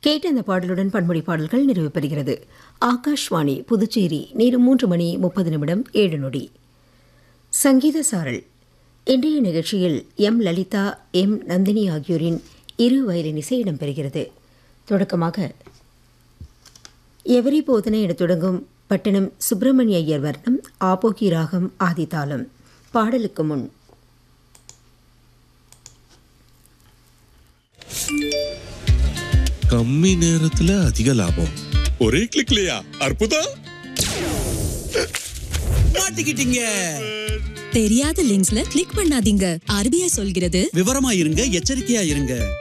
கேட்ட அந்த பாடலுடன் பன்மொழி பாடல்கள் நிறைவு பெறுகிறது ஆகாஷ்வாணி புதுச்சேரி நேரம் மூன்று மணி முப்பது நிமிடம் ஏழு நொடி சங்கீத சாரல் இன்றைய நிகழ்ச்சியில் எம் லலிதா எம் நந்தினி ஆகியோரின் இரு வயலின் இசை இடம்பெறுகிறது தொடக்கமாக எவரி போதனை என தொடங்கும் பட்டணம் சுப்பிரமணிய ஐயர் வர்ணம் ஆபோகி ராகம் ஆதிதாளம் பாடலுக்கு முன் கம்மி நேரத்துல அதிக லாபம் ஒரே கிளிக்லயா அற்புதம் மாட்டிக்கிட்டீங்க தெரியாத லிங்க்ஸ்ல கிளிக் பண்ணாதீங்க ஆர்பிஐ சொல்கிறது விவரமா இருங்க எச்சரிக்கையா இருங்க